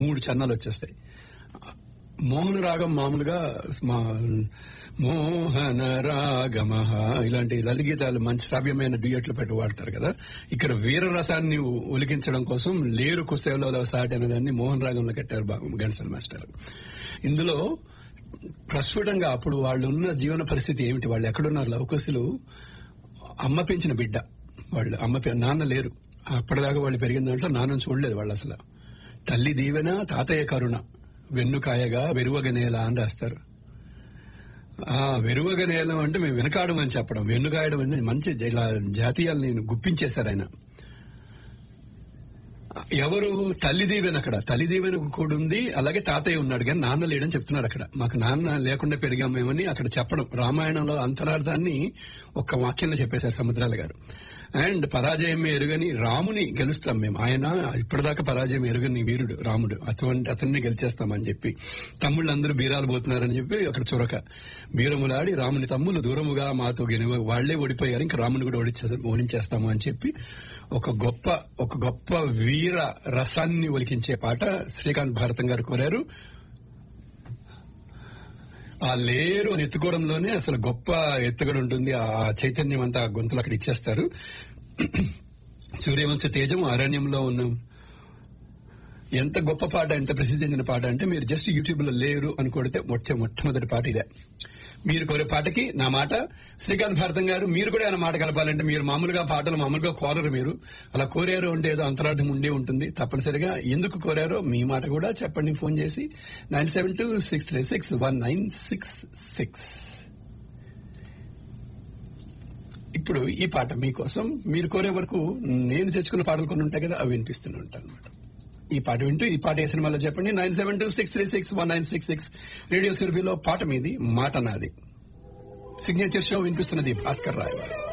మూడు చరణాలు వచ్చేస్తాయి మోహన రాగం మామూలుగా మా మోహన రాగమహ ఇలాంటి లలిత గీతాలు మంచి శ్రావ్యమైన డ్యూయట్లు పెట్టి వాడతారు కదా ఇక్కడ వీర రసాన్ని ఒలికించడం కోసం లేరు కుసేవలో సాటి అనే దాన్ని మోహన్ రాగంలో కట్టారు బా- గణసన్ మాస్టర్ ఇందులో ప్రస్ఫుటంగా అప్పుడు వాళ్ళు ఉన్న జీవన పరిస్థితి ఏమిటి వాళ్ళు ఎక్కడున్నారు లవకుశులు అమ్మ పెంచిన బిడ్డ వాళ్ళు అమ్మ పె- నాన్న లేరు అప్పటిదాకా వాళ్ళు పెరిగిన దాంట్లో నాన్నను చూడలేదు వాళ్ళు అసలు తల్లి దీవెన తాతయ్య కరుణ వెన్నుకాయగా వెరువగ నేల అని రాస్తారు ఆ వెరువగ నేల అంటే మేము వెనకాడమని చెప్పడం వెన్నుకాయడం అనేది మంచి ఇలా జాతీయాలని గుప్పించేశారు ఆయన ఎవరు తల్లి దీవెన అక్కడ తల్లి దీవెన కూడా ఉంది అలాగే తాతయ్య ఉన్నాడు కానీ నాన్న లేడని చెప్తున్నారు అక్కడ మాకు నాన్న లేకుండా పెరిగాం మేమని అక్కడ చెప్పడం రామాయణంలో అంతరార్థాన్ని ఒక్క వాక్యంలో చెప్పేశారు సముద్రాల గారు అండ్ పరాజయం ఎరుగని రాముని గెలుస్తాం మేము ఆయన ఇప్పటిదాకా పరాజయం ఎరుగని వీరుడు రాముడు అటువంటి అతన్ని గెలిచేస్తామని చెప్పి తమ్ముళ్ళందరూ బీరాలు పోతున్నారని చెప్పి అక్కడ చురక బీరములాడి రాముని తమ్ములు దూరముగా మాతో గెలువ వాళ్లే ఓడిపోయారు ఇంకా రాముని కూడా ఓడించే ఓడించేస్తాము అని చెప్పి ఒక గొప్ప ఒక గొప్ప వీర రసాన్ని ఒలికించే పాట శ్రీకాంత్ భారతం గారు కోరారు ఆ లేరు అని ఎత్తుకోవడంలోనే అసలు గొప్ప ఎత్తుగడ ఉంటుంది ఆ చైతన్యం అంతా ఆ గొంతులు అక్కడ ఇచ్చేస్తారు సూర్యవంశ తేజం అరణ్యంలో ఉన్న ఎంత గొప్ప పాట ఎంత ప్రసిద్ధి చెందిన పాట అంటే మీరు జస్ట్ యూట్యూబ్ లో లేరు అని కొడితే మొట్ట మొట్టమొదటి పాట ఇదే మీరు కోరే పాటకి నా మాట శ్రీకాంత్ భారతం గారు మీరు కూడా ఏమైనా మాట కలపాలంటే మీరు మామూలుగా పాటలు మామూలుగా కోరరు మీరు అలా కోరారు అంటే ఏదో అంతరార్థం ఉండే ఉంటుంది తప్పనిసరిగా ఎందుకు కోరారో మీ మాట కూడా చెప్పండి ఫోన్ చేసి nine seven two six three six one nine six six ఇప్పుడు ఈ పాట మీకోసం మీరు కోరే వరకు నేను తెచ్చుకున్న పాటలు కొన్ని ఉంటాయి కదా అవి వినిపిస్తూనే ఉంటాను అనమాట ఈ పాట వింటూ ఈ పాట ఏ సినిమాలో చెప్పండి nine seven two six three six one nine six six radio సురభిలో పాట మీది మాట నాది సిగ్నేచర్ షో వినిపిస్తున్నది భాస్కర్ రాయ్ గారు